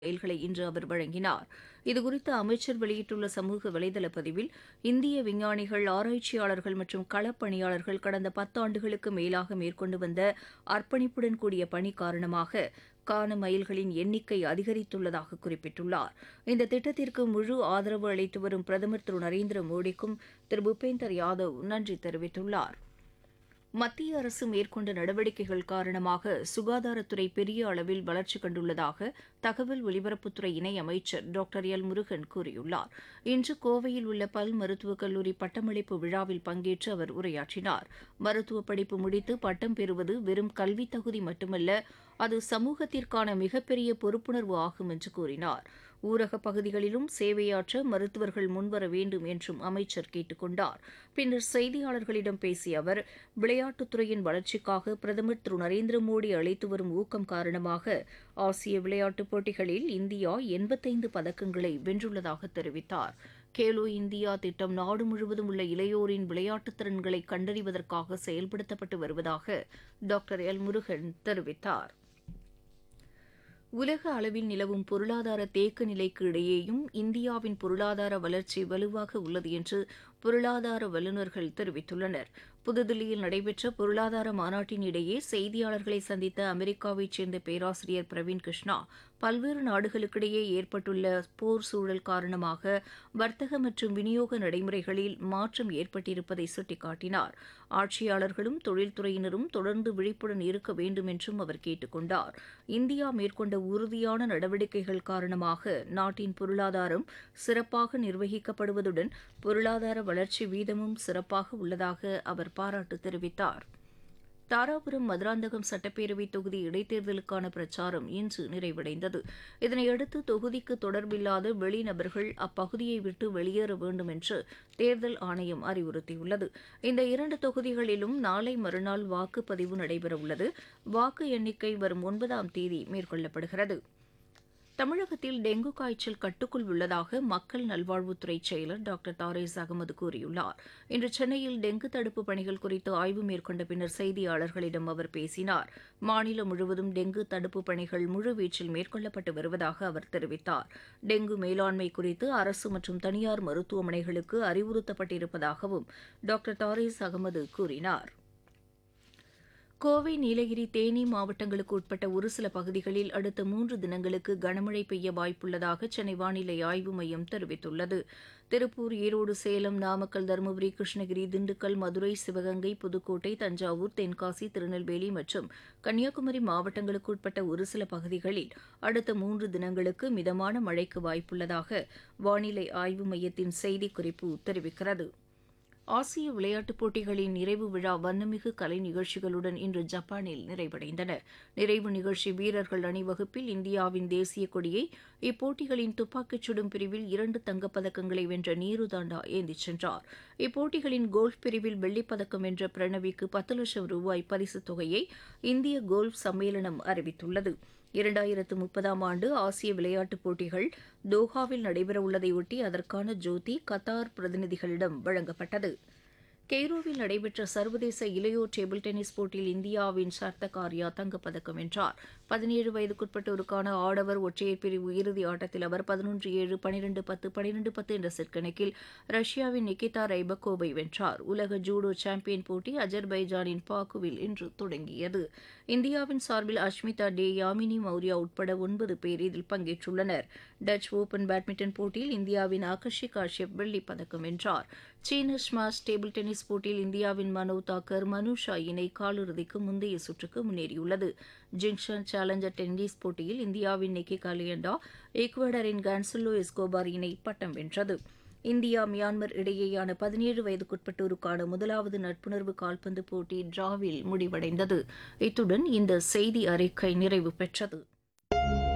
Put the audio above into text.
ரயில்களை இன்று அவர் வழங்கினார் இதுகுறித்து அமைச்சர் வெளியிட்டுள்ள சமூக வலைதள பதிவில் இந்திய விஞ்ஞானிகள் ஆராய்ச்சியாளர்கள் மற்றும் களப்பணியாளர்கள் கடந்த பத்தாண்டுகளுக்கு மேலாக மேற்கொண்டு வந்த அர்ப்பணிப்புடன் கூடிய பணி காரணமாக கான மயில்களின் எண்ணிக்கை அதிகரித்துள்ளதாக குறிப்பிட்டுள்ளார் இந்த திட்டத்திற்கு முழு ஆதரவு அளித்து வரும் பிரதமர் திரு நரேந்திர மோடிக்கும் திரு பூபேந்தர் யாதவ் நன்றி தெரிவித்துள்ளார் மத்திய அரசு மேற்கொண்ட நடவடிக்கைகள் காரணமாக சுகாதாரத்துறை பெரிய அளவில் வளர்ச்சி கண்டுள்ளதாக தகவல் ஒலிபரப்புத்துறை இணை அமைச்சர் டாக்டர் எல் முருகன் கூறியுள்ளார் இன்று கோவையில் உள்ள பல் மருத்துவக் கல்லூரி பட்டமளிப்பு விழாவில் பங்கேற்று அவர் உரையாற்றினார் மருத்துவ படிப்பு முடித்து பட்டம் பெறுவது வெறும் கல்வித் தகுதி மட்டுமல்ல அது சமூகத்திற்கான மிகப்பெரிய பொறுப்புணர்வு ஆகும் என்று கூறினார் ஊரகப் பகுதிகளிலும் சேவையாற்ற மருத்துவர்கள் முன்வர வேண்டும் என்றும் அமைச்சர் கேட்டுக் கொண்டார் பின்னர் செய்தியாளர்களிடம் பேசிய அவர் விளையாட்டுத்துறையின் வளர்ச்சிக்காக பிரதமர் திரு நரேந்திர மோடி அளித்து வரும் ஊக்கம் காரணமாக ஆசிய விளையாட்டுப் போட்டிகளில் இந்தியா எண்பத்தைந்து பதக்கங்களை வென்றுள்ளதாக தெரிவித்தார் கேலோ இந்தியா திட்டம் நாடு முழுவதும் உள்ள இளையோரின் விளையாட்டுத் திறன்களை கண்டறிவதற்காக செயல்படுத்தப்பட்டு வருவதாக டாக்டர் எல் முருகன் தெரிவித்தார் உலக அளவில் நிலவும் பொருளாதார தேக்க நிலைக்கு இடையேயும் இந்தியாவின் பொருளாதார வளர்ச்சி வலுவாக உள்ளது என்று பொருளாதார வல்லுநர்கள் தெரிவித்துள்ளனர் புதுதில்லியில் நடைபெற்ற பொருளாதார மாநாட்டின் இடையே செய்தியாளர்களை சந்தித்த அமெரிக்காவைச் சேர்ந்த பேராசிரியர் பிரவீன் கிருஷ்ணா பல்வேறு நாடுகளுக்கிடையே ஏற்பட்டுள்ள போர் சூழல் காரணமாக வர்த்தக மற்றும் விநியோக நடைமுறைகளில் மாற்றம் ஏற்பட்டிருப்பதை சுட்டிக்காட்டினார் ஆட்சியாளர்களும் தொழில்துறையினரும் தொடர்ந்து விழிப்புடன் இருக்க வேண்டும் என்றும் அவர் கேட்டுக் கொண்டார் இந்தியா மேற்கொண்ட உறுதியான நடவடிக்கைகள் காரணமாக நாட்டின் பொருளாதாரம் சிறப்பாக நிர்வகிக்கப்படுவதுடன் பொருளாதார வளர்ச்சி வீதமும் சிறப்பாக உள்ளதாக அவர் பாராட்டு தெரிவித்தார் தாராபுரம் மதுராந்தகம் சட்டப்பேரவை தொகுதி இடைத்தேர்தலுக்கான பிரச்சாரம் இன்று நிறைவடைந்தது இதனையடுத்து தொகுதிக்கு தொடர்பில்லாத வெளிநபர்கள் அப்பகுதியை விட்டு வெளியேற வேண்டும் என்று தேர்தல் ஆணையம் அறிவுறுத்தியுள்ளது இந்த இரண்டு தொகுதிகளிலும் நாளை மறுநாள் வாக்குப்பதிவு நடைபெறவுள்ளது வாக்கு எண்ணிக்கை வரும் ஒன்பதாம் தேதி மேற்கொள்ளப்படுகிறது தமிழகத்தில் டெங்கு காய்ச்சல் கட்டுக்குள் உள்ளதாக மக்கள் நல்வாழ்வுத்துறை செயலர் டாக்டர் தாரேஸ் அகமது கூறியுள்ளார் இன்று சென்னையில் டெங்கு தடுப்பு பணிகள் குறித்து ஆய்வு மேற்கொண்ட பின்னர் செய்தியாளர்களிடம் அவர் பேசினார் மாநிலம் முழுவதும் டெங்கு தடுப்பு பணிகள் முழுவீச்சில் மேற்கொள்ளப்பட்டு வருவதாக அவர் தெரிவித்தார் டெங்கு மேலாண்மை குறித்து அரசு மற்றும் தனியார் மருத்துவமனைகளுக்கு அறிவுறுத்தப்பட்டிருப்பதாகவும் டாக்டர் தாரேஸ் அகமது கூறினார் கோவை நீலகிரி தேனி மாவட்டங்களுக்கு உட்பட்ட ஒரு சில பகுதிகளில் அடுத்த மூன்று தினங்களுக்கு கனமழை பெய்ய வாய்ப்புள்ளதாக சென்னை வானிலை ஆய்வு மையம் தெரிவித்துள்ளது திருப்பூர் ஈரோடு சேலம் நாமக்கல் தருமபுரி கிருஷ்ணகிரி திண்டுக்கல் மதுரை சிவகங்கை புதுக்கோட்டை தஞ்சாவூர் தென்காசி திருநெல்வேலி மற்றும் கன்னியாகுமரி மாவட்டங்களுக்கு உட்பட்ட ஒரு சில பகுதிகளில் அடுத்த மூன்று தினங்களுக்கு மிதமான மழைக்கு வாய்ப்புள்ளதாக வானிலை ஆய்வு மையத்தின் செய்திக்குறிப்பு தெரிவிக்கிறது ஆசிய விளையாட்டுப் போட்டிகளின் நிறைவு விழா வண்ணமிகு கலை நிகழ்ச்சிகளுடன் இன்று ஜப்பானில் நிறைவடைந்தன நிறைவு நிகழ்ச்சி வீரர்கள் அணிவகுப்பில் இந்தியாவின் தேசிய கொடியை இப்போட்டிகளின் துப்பாக்கிச் சுடும் பிரிவில் இரண்டு தங்கப்பதக்கங்களை வென்ற நீரு தாண்டா ஏந்திச் சென்றார் இப்போட்டிகளின் கோல்ஃப் பிரிவில் வெள்ளிப்பதக்கம் வென்ற பிரணவிக்கு பத்து லட்சம் ரூபாய் பரிசுத் தொகையை இந்திய கோல்ஃப் சம்மேளனம் அறிவித்துள்ளது இரண்டாயிரத்து முப்பதாம் ஆண்டு ஆசிய விளையாட்டுப் போட்டிகள் தோஹாவில் நடைபெறவுள்ளதையொட்டி அதற்கான ஜோதி கத்தார் பிரதிநிதிகளிடம் வழங்கப்பட்டது கெய்ரோவில் நடைபெற்ற சர்வதேச இளையோர் டேபிள் டென்னிஸ் போட்டியில் இந்தியாவின் சர்தக் ஆர்யா தங்கப்பதக்கம் வென்றார் பதினேழு வயதுக்குட்பட்டோருக்கான ஆடவர் ஒற்றையர் பிரிவு இறுதி ஆட்டத்தில் அவர் பதினொன்று ஏழு பனிரெண்டு பத்து பனிரெண்டு பத்து என்ற செட் கணக்கில் ரஷ்யாவின் நிகிதா ரைபக்கோவை வென்றார் உலக ஜூடோ சாம்பியன் போட்டி அஜர்பைஜானின் பாக்குவில் இன்று தொடங்கியது இந்தியாவின் சார்பில் அஷ்மிதா டே யாமினி மௌரியா உட்பட ஒன்பது பேர் இதில் பங்கேற்றுள்ளனர் டச் ஓபன் பேட்மிண்டன் போட்டியில் இந்தியாவின் ஆகர்ஷி காஷ்யப் வெள்ளிப் பதக்கம் வென்றார் சீன ஸ்மாஷ் டேபிள் டென்னிஸ் போட்டியில் இந்தியாவின் மனோ தாக்கர் மனுஷா இணை காலிறுதிக்கு முந்தைய சுற்றுக்கு முன்னேறியுள்ளது ஜிங்ஷன் சேலஞ்சர் டென்னிஸ் போட்டியில் இந்தியாவின் நிக்கி காலியண்டா ஈக்வடரின் கான்சலோ எஸ்கோபார் இணை பட்டம் வென்றது இந்தியா மியான்மர் இடையேயான பதினேழு வயதுக்குட்பட்டோருக்கான முதலாவது நட்புணர்வு கால்பந்து போட்டி டிராவில் முடிவடைந்தது இத்துடன் இந்த செய்தி அறிக்கை நிறைவு பெற்றது